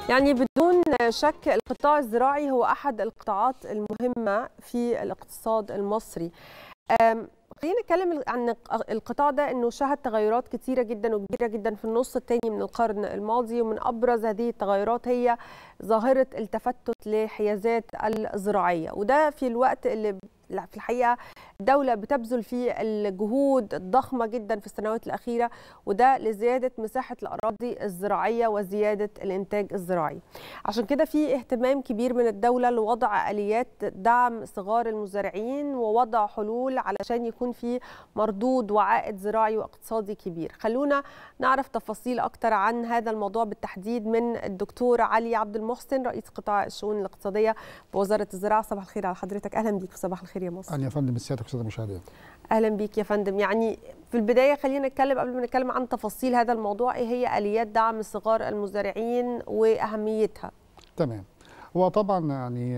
يعني بدون شك القطاع الزراعي هو احد القطاعات المهمه في الاقتصاد المصري خلينا نتكلم عن القطاع ده انه شهد تغيرات كثيره جدا وكبيره جدا في النص الثاني من القرن الماضي ومن ابرز هذه التغيرات هي ظاهره التفتت للحيازات الزراعيه وده في الوقت اللي في الحقيقه الدوله بتبذل فيه الجهود الضخمه جدا في السنوات الاخيره وده لزياده مساحه الاراضي الزراعيه وزياده الانتاج الزراعي عشان كده في اهتمام كبير من الدوله لوضع اليات دعم صغار المزارعين ووضع حلول علشان يكون في مردود وعائد زراعي واقتصادي كبير خلونا نعرف تفاصيل اكتر عن هذا الموضوع بالتحديد من الدكتور علي عبد المحسن رئيس قطاع الشؤون الاقتصاديه بوزاره الزراعه صباح الخير على حضرتك اهلا بيك في صباح الخير يا مصر اهلا يا فندم سيادتك استاذ المشاهدين اهلا بيك يا فندم يعني في البدايه خلينا نتكلم قبل ما نتكلم عن تفاصيل هذا الموضوع ايه هي اليات دعم صغار المزارعين واهميتها تمام هو طبعا يعني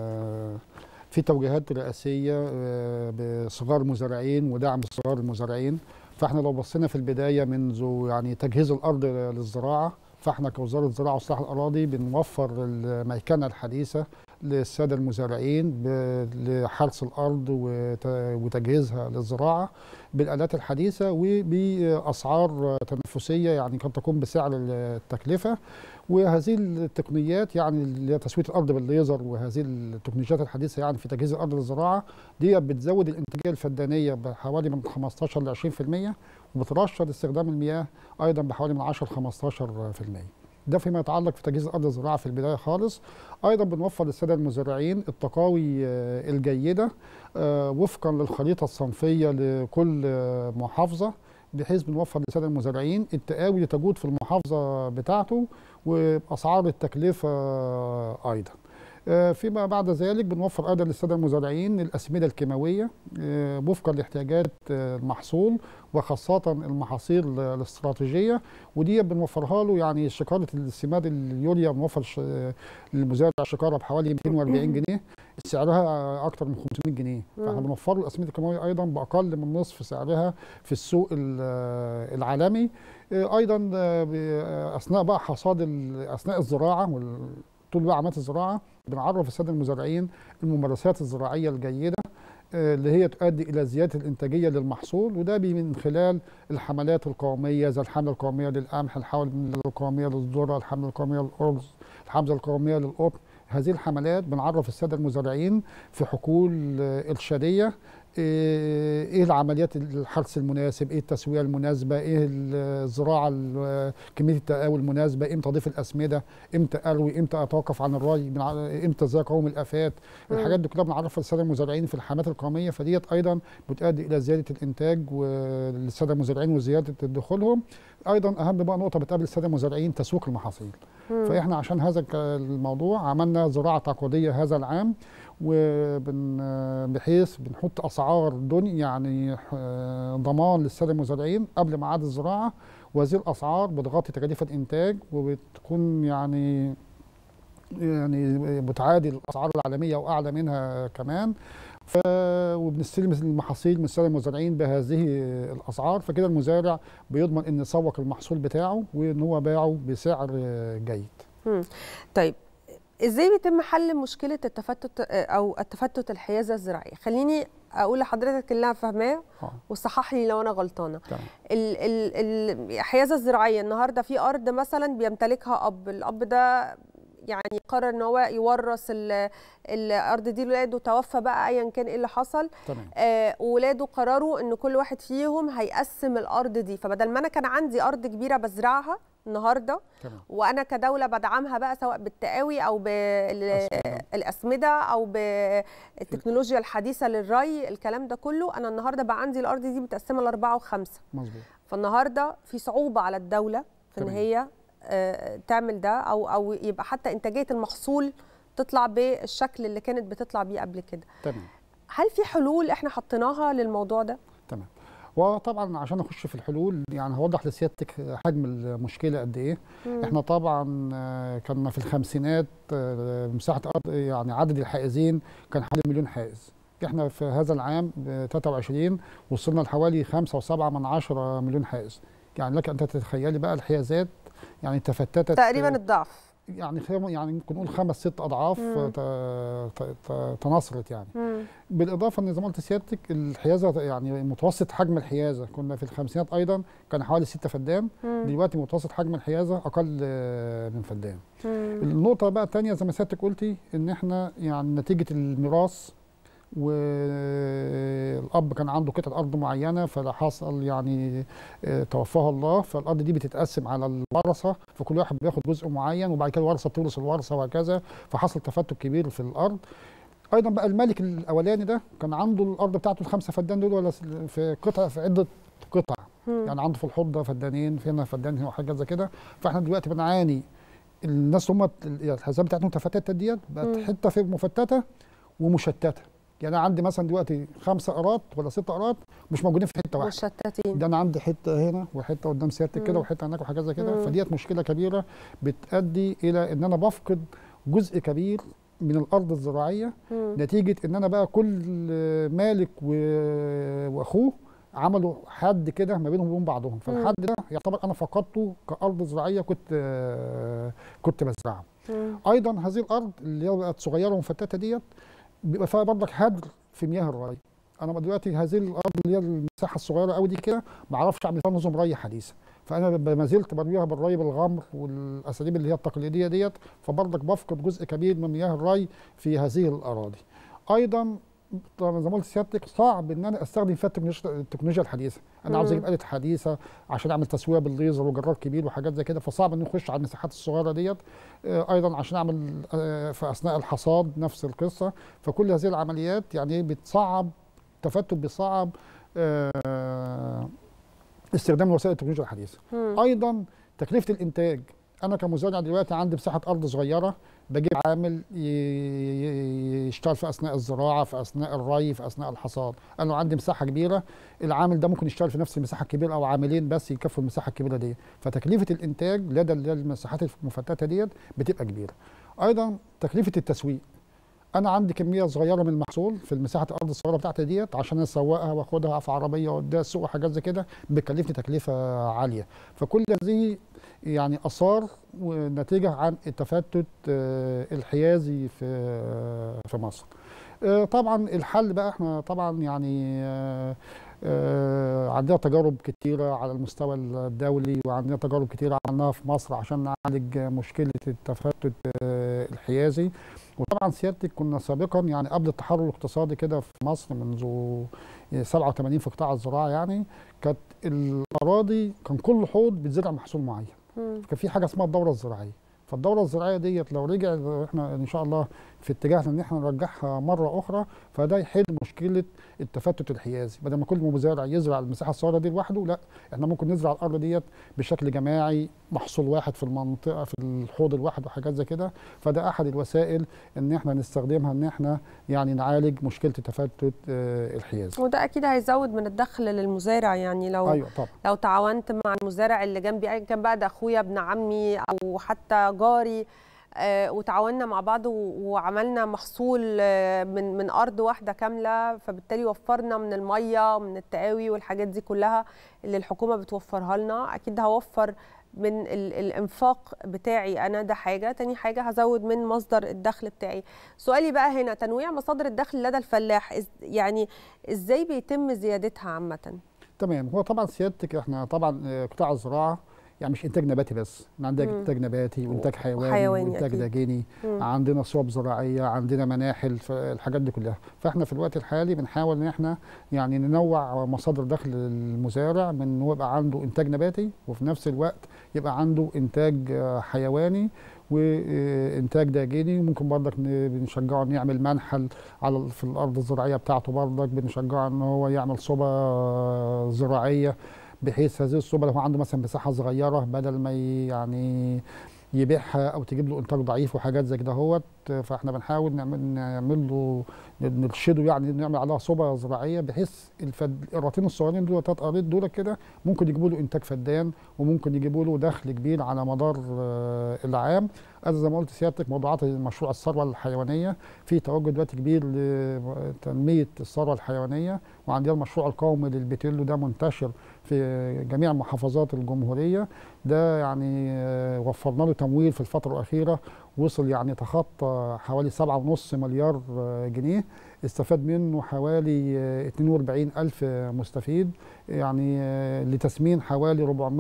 في توجيهات رئاسيه بصغار المزارعين ودعم صغار المزارعين فاحنا لو بصينا في البدايه منذ يعني تجهيز الارض للزراعه فاحنا كوزاره الزراعه واصلاح الاراضي بنوفر الميكنه الحديثه للساده المزارعين لحرث الارض وتجهيزها للزراعه بالالات الحديثه وباسعار تنافسيه يعني قد تكون بسعر التكلفه وهذه التقنيات يعني اللي هي تسويه الارض بالليزر وهذه التكنولوجيات الحديثه يعني في تجهيز الارض للزراعه دي بتزود الانتاجيه الفدانيه بحوالي من 15 ل 20% وبترشد استخدام المياه ايضا بحوالي من 10 ل 15% ده فيما يتعلق في تجهيز الارض الزراعه في البدايه خالص ايضا بنوفر للساده المزارعين التقاوي الجيده وفقا للخريطه الصنفيه لكل محافظه بحيث بنوفر للساده المزارعين التقاوي اللي تجود في المحافظه بتاعته وباسعار التكلفه ايضا فيما بعد ذلك بنوفر ايضا للساده المزارعين الاسمده الكيماويه وفقا لاحتياجات المحصول وخاصه المحاصيل الاستراتيجيه ودي بنوفرها له يعني شكاره السماد اليوريا بنوفر للمزارع شكاره بحوالي 240 جنيه سعرها اكثر من 500 جنيه فاحنا بنوفر له الاسمده الكيماويه ايضا باقل من نصف سعرها في السوق العالمي ايضا اثناء بقى حصاد اثناء الزراعه طول بقى عمليات الزراعه بنعرف الساده المزارعين الممارسات الزراعيه الجيده اللي هي تؤدي الى زياده الانتاجيه للمحصول وده من خلال الحملات القوميه زي الحمله القوميه للقمح، الحمله القوميه للذره، الحمله القوميه للارز، الحمله القوميه للقطن، هذه الحملات بنعرف الساده المزارعين في حقول ارشاديه ايه العمليات الحرث المناسب ايه التسويه المناسبه ايه الزراعه كميه التقاوي المناسبه امتى اضيف الاسمده امتى اروي امتى اتوقف عن الري امتى ازاي اقاوم الافات الحاجات دي كلها بنعرفها للساده المزارعين في الحملات القوميه فديت ايضا بتؤدي الى زياده الانتاج للساده المزارعين وزياده دخولهم ايضا اهم بقى نقطه بتقابل الساده المزارعين تسويق المحاصيل فاحنا عشان هذا الموضوع عملنا زراعه تعاقديه هذا العام وبن بحيث بنحط اسعار دنيا يعني ضمان للساده المزارعين قبل ميعاد الزراعه وهذه الاسعار بتغطي تكاليف الانتاج وبتكون يعني يعني بتعادل الاسعار العالميه واعلى منها كمان ف وبنستلم المحاصيل من الساده المزارعين بهذه الاسعار فكده المزارع بيضمن ان يسوق المحصول بتاعه وان هو باعه بسعر جيد. طيب ازاي بيتم حل مشكله التفتت او التفتت الحيازه الزراعيه خليني اقول لحضرتك اللي انا فاهماه وصحح لي لو انا غلطانه الحيازه الزراعيه النهارده في ارض مثلا بيمتلكها اب الاب ده يعني قرر ان هو يورث الارض دي لاولاده توفى بقى ايا كان ايه اللي حصل تمام آه ولاده قرروا ان كل واحد فيهم هيقسم الارض دي فبدل ما انا كان عندي ارض كبيره بزرعها النهارده تمام وانا كدوله بدعمها بقى سواء بالتقاوي او بالاسمده او بالتكنولوجيا الحديثه للري الكلام ده كله انا النهارده بقى عندي الارض دي متقسمه لاربعه وخمسه مظبوط فالنهارده في صعوبه على الدوله في ان تمام. هي تعمل ده او او يبقى حتى انتاجيه المحصول تطلع بالشكل اللي كانت بتطلع بيه قبل كده تمام هل في حلول احنا حطيناها للموضوع ده تمام وطبعا عشان اخش في الحلول يعني هوضح لسيادتك حجم المشكله قد ايه مم. احنا طبعا كنا في الخمسينات مساحه ارض يعني عدد الحائزين كان حوالي مليون حائز احنا في هذا العام 23 وصلنا لحوالي 5.7 من عشرة مليون حائز يعني لك ان تتخيلي بقى الحيازات يعني تفتتت تقريبا الضعف يعني خير- يعني ممكن نقول خمس ست اضعاف مم. ت- ت- ت- تناثرت يعني مم. بالاضافه ان زي ما قلت سيادتك الحيازه يعني متوسط حجم الحيازه كنا في الخمسينات ايضا كان حوالي 6 فدان مم. دلوقتي متوسط حجم الحيازه اقل آه، من فدان مم. النقطه بقى الثانيه زي ما سيادتك قلتي ان احنا يعني نتيجه الميراث والاب كان عنده قطعه ارض معينه فحصل يعني آه، توفاها الله فالارض دي بتتقسم على الورثه فكل واحد بياخد جزء معين وبعد كده الورثه بتورث الورثه وهكذا فحصل تفتت كبير في الارض ايضا بقى الملك الاولاني ده كان عنده الارض بتاعته الخمسه فدان دول ولا س- في قطع في عده قطع مم. يعني عنده في الحوض ده فدانين في هنا فدان هنا وحاجات زي كده فاحنا دلوقتي بنعاني الناس هم الحساب بتاعتهم تفتت ديت بقت مم. حته في مفتته ومشتته يعني انا عندي مثلا دلوقتي خمسه قرات ولا ست قرات مش موجودين في حته واحده مشتتين ده انا عندي حته هنا وحته قدام سيادتك كده مم. وحته هناك وحاجات زي كده مم. فديت مشكله كبيره بتؤدي الى ان انا بفقد جزء كبير من الارض الزراعيه مم. نتيجه ان انا بقى كل مالك و- واخوه عملوا حد كده ما بينهم وبين بعضهم فالحد ده يعتبر انا فقدته كارض زراعيه كنت آه، كنت بزرعها مم. ايضا هذه الارض اللي هي بقت صغيره ومفتته ديت بيبقى فيها برضك هدر في مياه الري انا دلوقتي هذه الارض اللي هي المساحه الصغيره قوي دي كده ما اعرفش اعمل فيها نظم ري حديثه فانا ب- ما زلت برميها بالري بالغمر والاساليب اللي هي التقليديه ديت فبرضك بفقد جزء كبير من مياه الري في هذه الاراضي ايضا طبعا زي ما قلت سيادتك صعب ان انا استخدم فيها التكنولوجيا التكنولوجيا الحديثه انا عاوز مم. اجيب اله حديثه عشان اعمل تسويه بالليزر وجرار كبير وحاجات زي كده فصعب ان نخش على المساحات الصغيره ديت آه، ايضا عشان اعمل آه، في اثناء الحصاد نفس القصه فكل هذه العمليات يعني بتصعب تفتت بيصعب آه، استخدام وسائل التكنولوجيا الحديثه مم. ايضا تكلفه الانتاج انا كمزارع دلوقتي عندي مساحه ارض صغيره بجيب عامل ي- ي- يشتغل في اثناء الزراعه في اثناء الري في اثناء الحصاد انا لو عندي مساحه كبيره العامل ده ممكن يشتغل في نفس المساحه الكبيره او عاملين بس يكفوا المساحه الكبيره دي فتكلفه الانتاج لدى اللي هي المساحات المفتته ديت بتبقى كبيره ايضا تكلفه التسويق انا عندي كميه صغيره من المحصول في المساحه الارض الصغيره بتاعتي ديت عشان اسوقها واخدها في عربيه واديها السوق وحاجات زي كده بتكلفني تكلفه عاليه فكل هذه يعني اثار ونتيجه عن التفتت آه، الحيازي في آه، في مصر آه، طبعا الحل بقى احنا طبعا يعني آه، آه، عندنا تجارب كتيرة على المستوى الدولي وعندنا تجارب كتيرة عملناها في مصر عشان نعالج مشكلة التفتت آه، الحيازي وطبعا سيادتك كنا سابقا يعني قبل التحرر الاقتصادي كده في مصر منذ 87 في قطاع الزراعة يعني كانت الأراضي كان كل حوض بتزرع محصول معين مم. كان في حاجه اسمها الدوره الزراعيه فالدوره الزراعيه ديت لو رجع لو احنا ان شاء الله في اتجاهنا ان احنا نرجعها مره اخرى فده يحل مشكله التفتت الحيازي بدل ما كل مزارع يزرع المساحه الصغيره دي لوحده لا احنا ممكن نزرع الارض ديت بشكل جماعي محصول واحد في المنطقه في الحوض الواحد وحاجات زي كده فده احد الوسائل ان احنا نستخدمها ان احنا يعني نعالج مشكله التفتت آه، الحيازي وده اكيد هيزود من الدخل للمزارع يعني لو ايوه طبعا لو تعاونت مع المزارع اللي جنبي ايا كان بقى ده اخويا ابن عمي او حتى جاري آه، وتعاوننا مع بعض و- وعملنا محصول آه، من من ارض واحده كامله فبالتالي وفرنا من الميه ومن التقاوي والحاجات دي كلها اللي الحكومه بتوفرها لنا اكيد هوفر من ال- الانفاق بتاعي انا ده حاجه تاني حاجه هزود من مصدر الدخل بتاعي سؤالي بقى هنا تنويع مصادر الدخل لدى الفلاح إز- يعني ازاي بيتم زيادتها عامه تمام هو طبعا سيادتك احنا طبعا آه، قطاع الزراعه يعني مش انتاج نباتي بس احنا عندنا مم. انتاج نباتي وانتاج حيواني, وحيواني وانتاج أكيد. داجيني مم. عندنا صوب زراعيه عندنا مناحل ف- الحاجات دي كلها فاحنا في الوقت الحالي بنحاول ان احنا يعني ننوع مصادر دخل المزارع من إن هو يبقى عنده انتاج نباتي وفي نفس الوقت يبقى عنده انتاج آه، حيواني وانتاج داجيني ممكن برضك ن- بنشجعه انه يعمل منحل على ال- في الارض الزراعيه بتاعته برضك بنشجعه ان هو يعمل صوبه آه، زراعيه بحيث هذه الصوبه لو هو عنده مثلا مساحه صغيره بدل ما ي- يعني يبيعها او تجيب له انتاج ضعيف وحاجات زي كده هوت فاحنا بنحاول نعمل نعمل له نرشده يعني نعمل عليها صوبه زراعيه بحيث الفد... القراطين الصغيرين دول ثلاث قريط دول كده ممكن يجيبوا له انتاج فدان وممكن يجيبوا له دخل كبير على مدار آه، العام انا زي ما قلت سيادتك موضوعات مشروع الثروه الحيوانيه في توجه دلوقتي كبير لتنميه الثروه الحيوانيه وعندنا المشروع القومي للبيتيلو ده منتشر في جميع محافظات الجمهوريه ده يعني آه، وفرنا له تمويل في الفتره الاخيره وصل يعني تخطى حوالي 7.5 مليار آه، جنيه استفاد منه حوالي آه، 42 ألف مستفيد يعني آه، لتسمين حوالي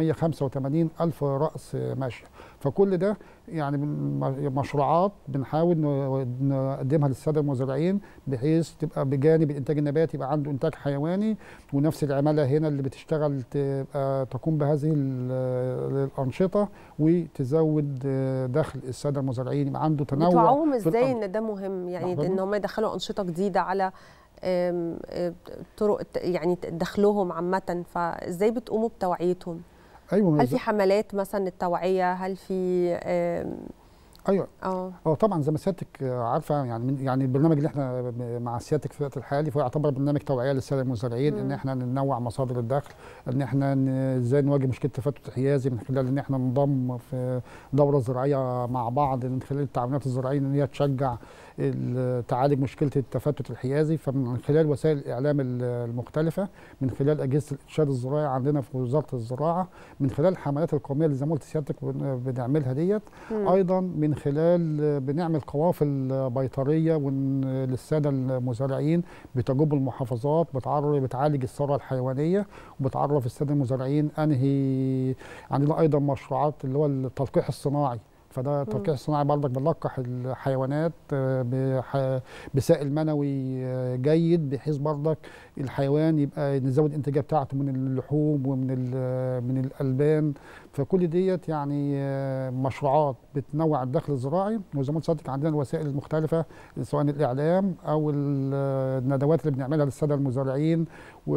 485 ألف رأس ماشية فكل ده يعني من م- مشروعات بنحاول ن- نقدمها للسادة المزارعين بحيث تبقى بجانب الإنتاج النباتي يبقى عنده إنتاج حيواني ونفس العمالة هنا اللي بتشتغل تبقى تقوم بهذه ال- الأنشطة وتزود آه، دخل السادة المزارعين يبقى عنده تنوع بتوعوهم في ازاي الأن- ان ده مهم يعني نعم. ان هم يدخلوا انشطه جديده على آم، آم، طرق الت- يعني دخلهم عامه فازاي بتقوموا بتوعيتهم أيوه هل في حملات مثلا التوعيه هل في آم، أيوه اه اه طبعا زي ما سيادتك عارفه يعني من يعني البرنامج اللي احنا ب- مع سيادتك في الوقت الحالي فهو يعتبر برنامج توعيه للساده المزارعين ان مم. احنا ننوع مصادر الدخل ان احنا ن- ازاي نواجه مشكله التفتت الحيازي من خلال ان احنا ننضم في دوره زراعيه مع بعض من خلال التعاونات الزراعيه ان هي تشجع ال- تعالج مشكله التفتت الحيازي فمن خلال وسائل الاعلام ال- المختلفه من خلال اجهزه الارشاد الزراعي عندنا في وزاره الزراعه من خلال الحملات القوميه اللي زي ما قلت سيادتك بن- بنعملها ديت مم. ايضا من خلال بنعمل قوافل بيطريه ون- للساده المزارعين بتجوب المحافظات بتعرف بتعالج الثروه الحيوانيه وبتعرف الساده المزارعين انهي عندنا ايضا مشروعات اللي هو التلقيح الصناعي فده التلقيح الصناعي برضك بنلقح الحيوانات آه، بح- بسائل منوي آه، جيد بحيث برضك الحيوان يبقى نزود الانتاجيه بتاعته من اللحوم ومن ال- من الالبان فكل ديت يعني آه، مشروعات بتنوع الدخل الزراعي وزي ما قلت لحضرتك عندنا الوسائل المختلفه سواء الاعلام او ال- الندوات اللي بنعملها للساده المزارعين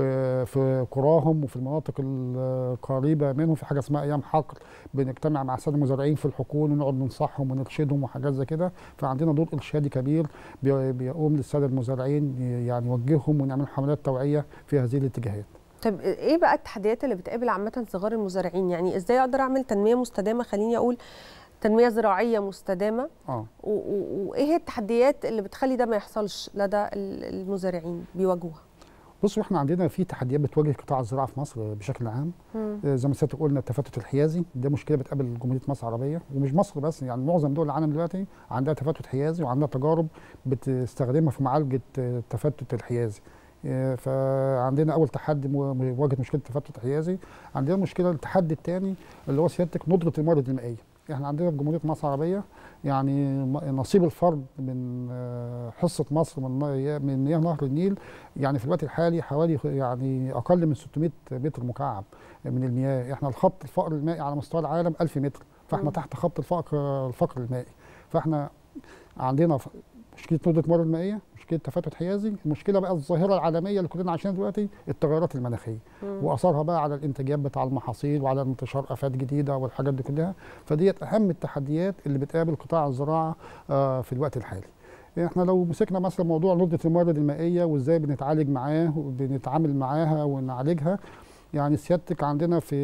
وفي قراهم وفي المناطق القريبه منهم في حاجه اسمها ايام حقل بنجتمع مع الساده المزارعين في الحقول ونقعد ننصحهم ونرشدهم وحاجات زي كده فعندنا دور ارشادي كبير بي- بيقوم للساده المزارعين يعني يوجههم ونعمل حملات توعيه في هذه الاتجاهات طب ايه بقى التحديات اللي بتقابل عامه صغار المزارعين يعني ازاي اقدر اعمل تنميه مستدامه خليني اقول تنميه زراعيه مستدامه اه و- و- وايه هي التحديات اللي بتخلي ده ما يحصلش لدى ال- المزارعين بيواجهوها بصوا احنا عندنا في تحديات بتواجه قطاع الزراعه في مصر بشكل عام مم. آه، زي ما سيادتك قلنا التفتت الحيازي ده مشكله بتقابل جمهوريه مصر العربيه ومش مصر بس يعني معظم دول العالم دلوقتي عندها تفتت حيازي وعندها تجارب بتستخدمها في معالجه آه، التفتت الحيازي آه، فعندنا اول تحدي مو- مواجهه مشكله التفتت الحيازي عندنا مشكله التحدي الثاني اللي هو سيادتك ندره الموارد المائيه احنا عندنا في جمهوريه مصر العربيه يعني م- نصيب الفرد من آه، حصه مصر من مياه- من مياه نهر النيل يعني في الوقت الحالي حوالي خ- يعني اقل من 600 متر مكعب من المياه احنا الخط الفقر المائي على مستوى العالم 1000 متر فاحنا مم. تحت خط الفقر الفقر المائي فاحنا عندنا ف- مشكله ندره الموارد المائيه مشكله تفتت حيازي المشكله بقى الظاهره العالميه اللي كلنا عايشينها دلوقتي التغيرات المناخيه مم. واثرها بقى على الانتاجات بتاع المحاصيل وعلى انتشار افات جديده والحاجات دي كلها فديت اهم التحديات اللي بتقابل قطاع الزراعه آه، في الوقت الحالي احنا لو مسكنا مثلا موضوع ندره الموارد المائيه وازاي بنتعالج معاه وبنتعامل معاها ونعالجها يعني سيادتك عندنا في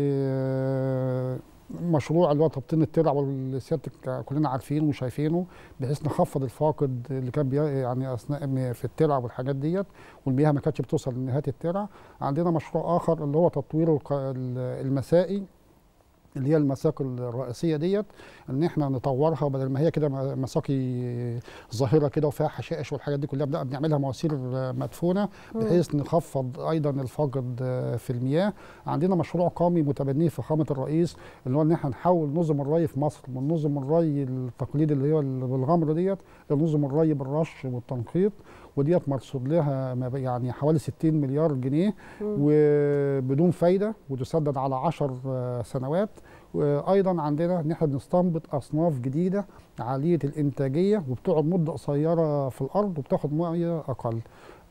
آه، مشروع اللي هو تبطين الترع واللي سيادتك كلنا عارفينه وشايفينه بحيث نخفض الفاقد اللي كان بي يعني اثناء م- في الترع والحاجات ديت والمياه ما كانتش بتوصل لنهايه الترع عندنا مشروع اخر اللي هو تطوير الق- ال- المسائي اللي هي المساقي الرئيسيه ديت ان احنا نطورها بدل ما هي كده م- مساقي ظاهره كده وفيها حشائش والحاجات دي كلها بنبقى بنعملها مواسير مدفونه مم. بحيث نخفض ايضا الفقد آه، في المياه عندنا مشروع قومي متبنيه فخامه الرئيس اللي هو ان احنا نحول نظم الري في مصر من نظم الري التقليدي اللي هو ال- بالغمر ديت لنظم الري بالرش والتنقيط وديت مرصود لها ما ب- يعني حوالي 60 مليار جنيه مم. وبدون فايده وتسدد على 10 سنوات وايضا عندنا ان احنا بنستنبط اصناف جديده عاليه الانتاجيه وبتقعد مده قصيره في الارض وبتاخد ميه اقل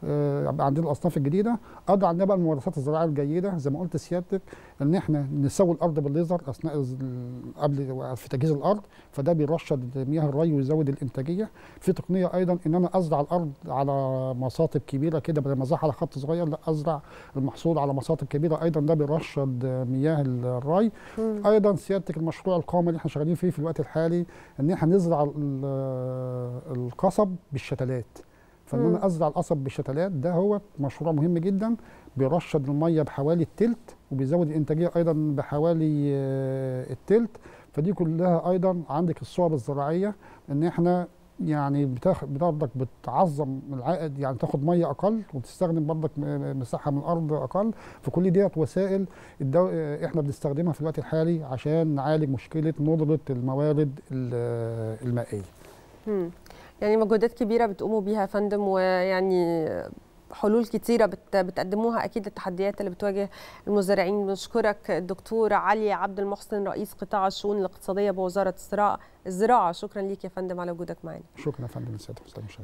آه، يبقى عندنا الاصناف الجديده اقدر عندنا بقى الممارسات الزراعيه الجيده زي ما قلت سيادتك ان احنا نسوي الارض بالليزر اثناء الز- قبل في تجهيز الارض فده بيرشد مياه الري ويزود الانتاجيه في تقنيه ايضا ان انا ازرع الارض على مصاطب كبيره كده بدل ما ازرعها على خط صغير لا ازرع المحصول على مصاطب كبيره ايضا ده بيرشد مياه الري مم. ايضا سيادتك المشروع القومي اللي احنا شغالين فيه في الوقت الحالي ان احنا نزرع ال- القصب بالشتلات فان مم. انا ازرع القصب بالشتلات ده هو مشروع مهم جدا بيرشد الميه بحوالي التلت وبيزود الانتاجيه ايضا بحوالي آه، التلت فدي كلها ايضا عندك الصور الزراعيه ان احنا يعني بتاخد برضك بتعظم العائد يعني تاخد ميه اقل وتستخدم برضك م- مساحه من الارض اقل فكل ديت وسائل الدو... آه، احنا بنستخدمها في الوقت الحالي عشان نعالج مشكله ندره الموارد ال- المائيه مم. يعني مجهودات كبيره بتقوموا بيها يا فندم ويعني حلول كتيرة بت- بتقدموها أكيد التحديات اللي بتواجه المزارعين بنشكرك الدكتور علي عبد المحسن رئيس قطاع الشؤون الاقتصادية بوزارة الزراعة الزراعة شكرا ليك يا فندم على وجودك معنا شكرا يا فندم السيد حسام